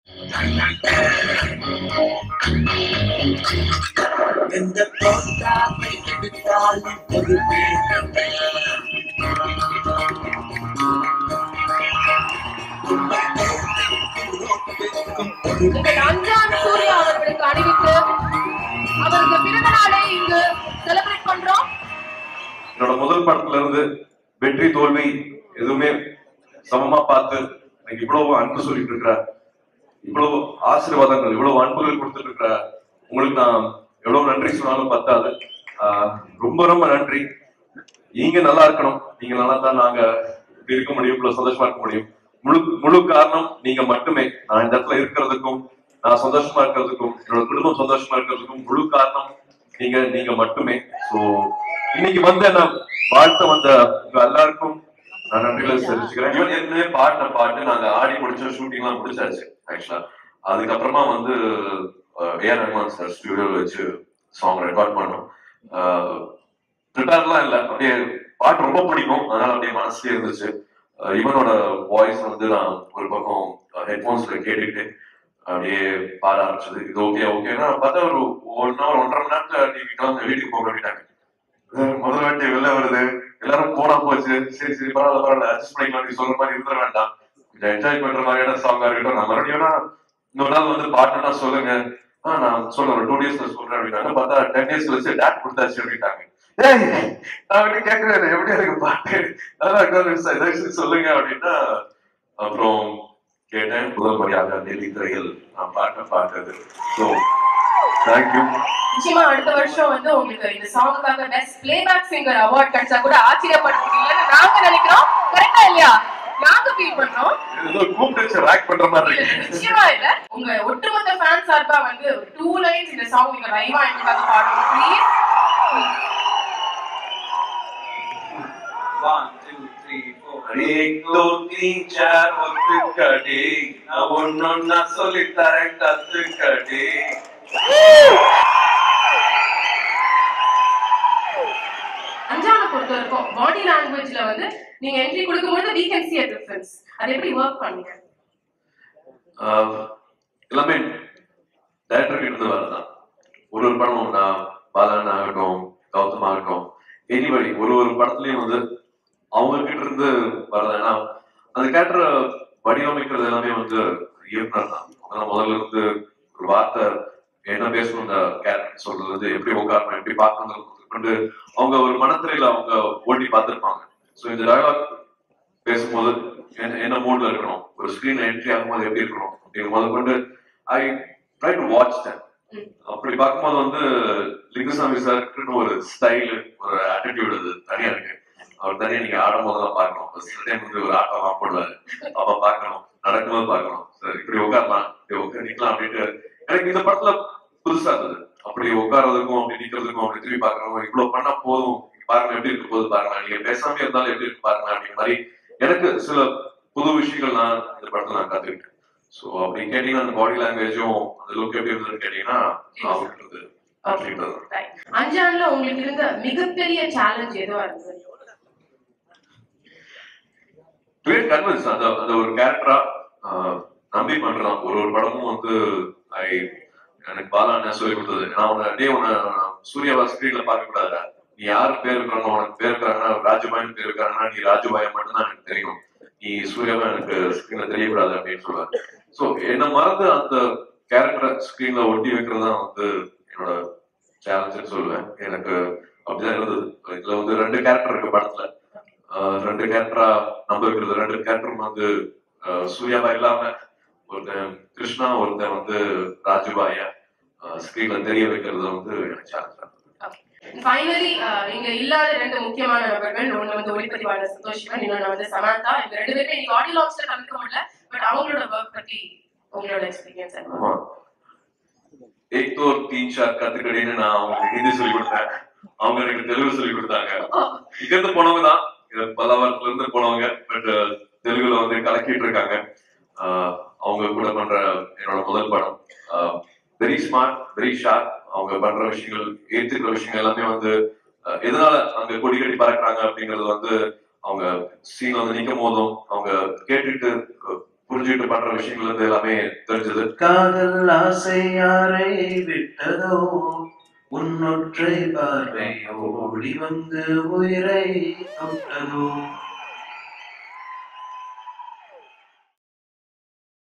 எந்த தோட்டாமை எடுத்தாலும் பொறுப்பேன் இந்த ரம்ஜான் சூர்யா அவர்களுக்கு அறிவித்து அவருக்கு பிறந்த நாளை இங்கு செலிப்ரேட் பண்றோம் என்னோட முதல் படத்துல இருந்து வெற்றி தோல்வி எதுவுமே சமமா பார்த்து எனக்கு இவ்வளவு அன்பு சொல்லிட்டு இருக்கிற இவ்வளவு ஆசீர்வாதங்கள் இவ்வளவு அன்புகள் கொடுத்துட்டு இருக்கிற உங்களுக்கு நான் எவ்வளவு நன்றி சொன்னாலும் பத்தாது ஆஹ் ரொம்ப ரொம்ப நன்றி நீங்க நல்லா இருக்கணும் நீங்க நல்லா தான் நாங்க இப்படி இருக்க முடியும் இவ்வளவு சந்தோஷமா இருக்க முடியும் முழு முழு காரணம் நீங்க மட்டுமே நான் இந்த இடத்துல இருக்கிறதுக்கும் நான் சந்தோஷமா இருக்கிறதுக்கும் என்னோட குடும்பம் சந்தோஷமா இருக்கிறதுக்கும் முழு காரணம் நீங்க நீங்க மட்டுமே சோ இன்னைக்கு வந்து என்ன வாழ்த்த வந்த உங்க எல்லாருக்கும் நான் நன்றிகளை தெரிவிச்சுக்கிறேன் இவன் ஏற்கனவே பாடின பாட்டு நாங்க ஆடி முடிச்சோம் ஷூட்டிங் எல்லாம் முடிச்சாச்சு ஆக்சுவலா அதுக்கப்புறமா வந்து ஏஆர் ரஹ்மான் சார் ஸ்டுடியோல வச்சு சாங் ரெக்கார்ட் பண்ணோம் ப்ரிப்பேர்லாம் இல்லை அப்படியே பாட்டு ரொம்ப பிடிக்கும் அதனால அப்படியே மனசுலயே இருந்துச்சு அஹ் இவனோட வாய்ஸ் வந்து நான் ஒரு பக்கம் ஹெட்ஃபோன்ஸ்ல கேட்டுக்கிட்டு அப்படியே பாட ஆரம்பிச்சது இது ஓகே ஓகேன்னா பார்த்தா ஒரு ஒன் ஹவர் ஒன்றரை மணி நேரத்துல நீ கிளம்ப வீட்டுக்கு போக அப்படின்னாங்க அஹ் முதல் வாட்டி வெளில வருது எல்லாரும் போனா போச்சு சரி சரி பரவாயில்ல பரவாயில்ல அட்ஜஸ்ட் பண்ணிக்கலாம் நீ சொல்ற மாதிரி இருந்துட வேண்டாம் கொஞ்சம் என்ஜாய் பண்ற மாதிரியான சாங்கா இருக்கட்டும் நான் மறுபடியும் வேணா இன்னொரு நாள் வந்து பாட்டுன்னா சொல்லுங்க ஆ நான் சொல்றேன் ஒரு டூ டேஸ்ல சொல்றேன் அப்படின்னாங்க பார்த்தா டென் டேஸ் கழிச்சு டேட் கொடுத்தாச்சு அப்படின்ட்டாங்க ஏய் நான் அப்படி கேட்கிறேன் எப்படி இருக்கு பாட்டு அதான் ஏதாச்சும் சொல்லுங்க அப்படின்னா அப்புறம் கேட்டேன் முதல் முறையாக டெல்லி திரையில் நான் பாட்டை பார்த்தது ஸோ தேங்க்யூ நிச்சயமா அடுத்த வருஷம் வந்து உங்களுக்கு இந்த சாங்குக்காக பெஸ்ட் பிளேபேக் சிங்கர் அவார்ட் கிடைச்சா கூட ஆச்சரியப்படுத்துவீங்கன்னு நாங்க நினைக்கிறோம் கரெக்டா இல்லையா நாங்க ஃபீல் பண்றோம் ஏதோ கூப்பிட்டு வச்சு ரேக் பண்ற மாதிரி இருக்கு நிச்சயமா இல்ல உங்க ஒட்டுமொத்த ஃபேன் சார்பா வந்து ஒரு டூ லைன்ஸ் இந்த சாங் நீங்க லைவா எனக்காக பாடணும் please One, two, three, four. एक दो तीन चार ஒத்துக்கடி நான் ஒன்னொன்னா சொல்லித்தரேன் கத்துக்கடி அஞ்சான பொறுத்த வரைக்கும் பாடி லாங்குவேஜ்ல வந்து நீங்க என்ட்ரி கொடுக்கும்போது we can see a difference அது எப்படி ஒர்க் பண்ணீங்க ஆஹ் எல்லாமே டைரக்டர் கிட்ட இருந்து வரதான் ஒரு ஒரு படமும் நான் பாலன் ஆகட்டும் கௌதம் ஆகட்டும் எனிபடி ஒரு ஒரு படத்துலயும் வந்து அவங்க கிட்ட இருந்து வரது ஏன்னா அந்த கேரக்டரை வடிவமைக்கிறது எல்லாமே வந்து இயக்குனர் தான் அவங்க முதல்ல இருந்து ஒரு வார்த்தை என்ன பேசணும் இந்த கேரக்டர் சொல்றது வந்து எப்படி உட்காரணும் எப்படி பார்க்கணும் கொண்டு அவங்க ஒரு மனத்திரையில அவங்க ஓட்டி பார்த்திருப்பாங்க ஸோ இந்த டயலாக் பேசும்போது என்ன என்ன மூட்ல இருக்கணும் ஒரு ஸ்கிரீன்ல என்ட்ரி ஆகும்போது எப்படி இருக்கணும் அப்படிங்கிற முதல் கொண்டு I try to watch that ம். அப்படி பார்க்கும்போது வந்து லிங்குசாமி சாருக்குன்னு ஒரு ஸ்டைல் ஒரு ஆட்டிடியூட் அது தனியா இருக்கு அவர் தனியா நீங்க ஆடும் போதெல்லாம் பார்க்கணும் சில டைம் வந்து ஒரு ஆட்டம்லாம் போடுவாரு அப்ப பார்க்கணும் நடக்கும்போது பார்க்கணும் சரி இப்படி உட்காரலாம் இப்படி உட்கார நிக்கலாம் அப்படின்ட்டு எனக்கு இந்த படத்துல புதுசா இருந்தது அப்படி உட்கார்றதுக்கும் அப்படி நிக்கிறதுக்கும் அப்படி திரும்பி பார்க்கணும் இவ்வளவு பண்ணா போதும் பாருங்க எப்படி இருக்கு போது பாருங்க நீங்க பேசாம இருந்தாலும் எப்படி இருக்கு பாருங்க அப்படிங்கிற மாதிரி எனக்கு சில புது விஷயங்கள் நான் இந்த படத்துல நான் கத்துக்கிட்டேன் சோ அப்படி கேட்டீங்கன்னா அந்த பாடி லாங்குவேஜும் அந்த லுக் எப்படி இருந்ததுன்னு கேட்டீங்கன்னா அவங்களுக்கு இருந்து கத்துக்கிட்டது Right. அஞ்சான்ல உங்களுக்கு இருந்த மிகப்பெரிய சேலஞ்ச் எதுவா இருந்தது கிரியேட் கன்வென்ஸ் அந்த அந்த ஒரு கேரக்டரா நம்பி பண்றான் ஒரு ஒரு படமும் வந்து ஐ எனக்கு பாலா என்ன சொல்லி கொடுத்தது நான் உன்னை டே உன்னை சூர்யாவா ஸ்கிரீன்ல பார்க்க கூடாதுடா நீ யாரு பேர் இருக்கிறாங்க உனக்கு பேர் இருக்கிறாங்கன்னா ராஜுபாயின் பேர் இருக்காங்கன்னா நீ ராஜுபாயை மட்டும்தான் எனக்கு தெரியும் நீ சூர்யாவா எனக்கு ஸ்கிரீன்ல தெரியக்கூடாது அப்படின்னு சொல்லுவாரு சோ என்ன மறந்து அந்த கேரக்டரை ஸ்கிரீன்ல ஒட்டி வைக்கிறது தான் வந்து என்னோட சேலஞ்சுன்னு சொல்லுவேன் எனக்கு அப்படிதான் இருந்தது இதுல வந்து ரெண்டு கேரக்டர் இருக்கு படத்துல ஆஹ் ரெண்டு கேரக்டரா நம்ப வைக்கிறது ரெண்டு கேரக்டரும் வந்து ஆஹ் சூர்யாவா இல்லாம ஒருத்தன் கிருஷ்ணா ஒருத்தன் வந்து ராஜுபாய ஸ்கிரீன்ல தெரிய வைக்கிறது வந்து எனக்கு சேலஞ்ச் ஃபைனலி இங்க இல்லாத ரெண்டு முக்கியமான நபர்கள் ஒண்ணு வந்து ஒளிப்பதிவாளர் சந்தோஷ் சிவன் இன்னொன்னு வந்து சமந்தா இந்த ரெண்டு பேருமே இன்னைக்கு ஆடியோ லான்ச்ல கலந்துக்க முடியல பட் அவங்களோட ஒர்க் பத்தி உங்களோட எக்ஸ்பீரியன்ஸ் ஆமா ஏக் தோ தீன் சார் கத்துக்கடின்னு நான் அவங்களுக்கு ஹிந்தி சொல்லி கொடுத்தேன் அவங்க எனக்கு தெலுங்கு சொல்லி கொடுத்தாங்க இங்க இருந்து போனவங்க தான் இது பல்லாவரத்துல இருந்து போனவங்க பட் தெலுங்குல வந்து கலக்கிட்டு இருக்காங்க ஆஹ் அவங்க கூட பண்ற என்னோட முதல் படம் வெரி ஸ்மார்ட் வெரி ஷார்ப் அவங்க பண்ற விஷயங்கள் ஏத்துக்கிற விஷயங்கள் எல்லாமே வந்து ஆஹ் எதனால அங்க கொடி கட்டி பறக்குறாங்க அப்படிங்கறது வந்து அவங்க சீன் வந்து நிக்கும் போதும் அவங்க கேட்டுட்டு புரிஞ்சுக்கிட்டு பண்ற விஷயங்கள்ல இருந்து எல்லாமே தெரிஞ்சது காதல் ஆசை யாரை விட்டதோ உன்னொற்றை பார்வை ஓடி வந்து உயிரை தொட்டதோ